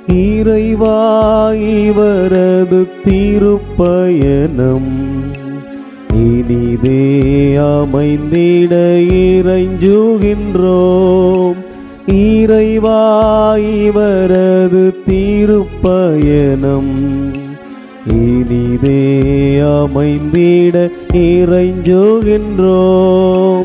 இறைவா இவரது திருப்பயணம் இனிதே அமைந்திட இறைஞ்சுகின்றோம் இறைவா இவரது திருப்பயணம் இனிதே அமைந்திட இறைஞ்சுகின்றோம்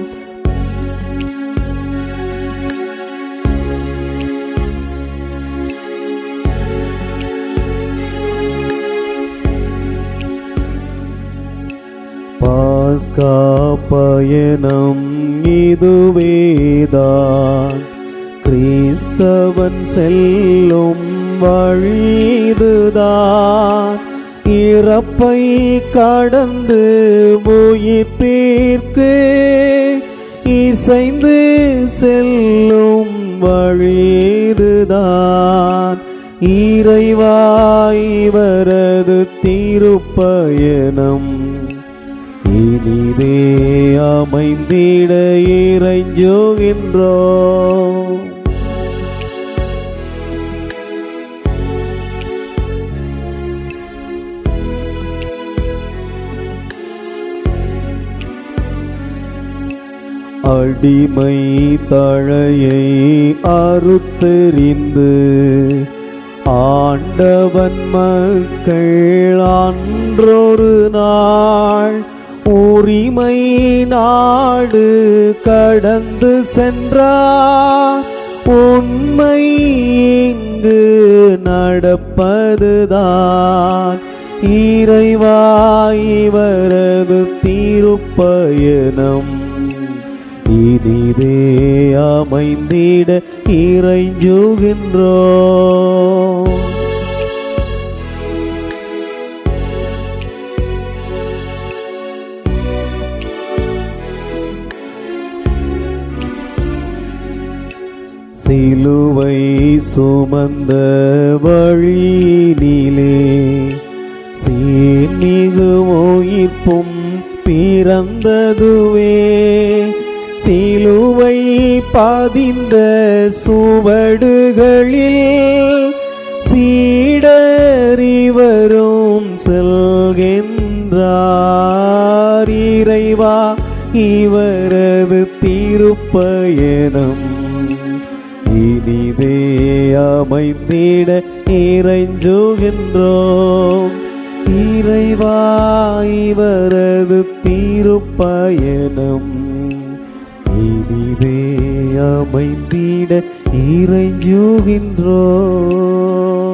பாஸ்கா பயணம் இதுவேதான் கிறிஸ்தவன் செல்லும் வழிதுதான் இறப்பை கடந்து உயிர்ப்பிற்கு இசைந்து செல்லும் வழிதுதான் இறைவா இவரது திருப்பயணம் இனிதே அமைந்திட இறைஞ்சுகின்றோம் அடிமை தழையை அறுத்தெறிந்து ஆண்டவன் மக்கள் அன்றொரு நாள் உரிமை நாடு கடந்து சென்றார் உண்மை இங்கு நடப்பதுதான் இறைவா இவரது திருப்பயணம் இனிதே அமைந்திட இறைஞ்சுகின்றோம் சிலுவை சுமந்த வழியினிலே சீர்மிகு உயிர்ப்பும் பிறந்ததுவே சிலுவை பதிந்த சுவடுகளில் சீடறிவரும் செல்கின்றார் இறைவா இவரது திருப்பயணம் இனிதே அமைந்திட இறைஞ்சுகின்றோம் இறைவா இவரது திருப்பயணம் இனிதே அமைந்திட இறைஞ்சுகின்றோம்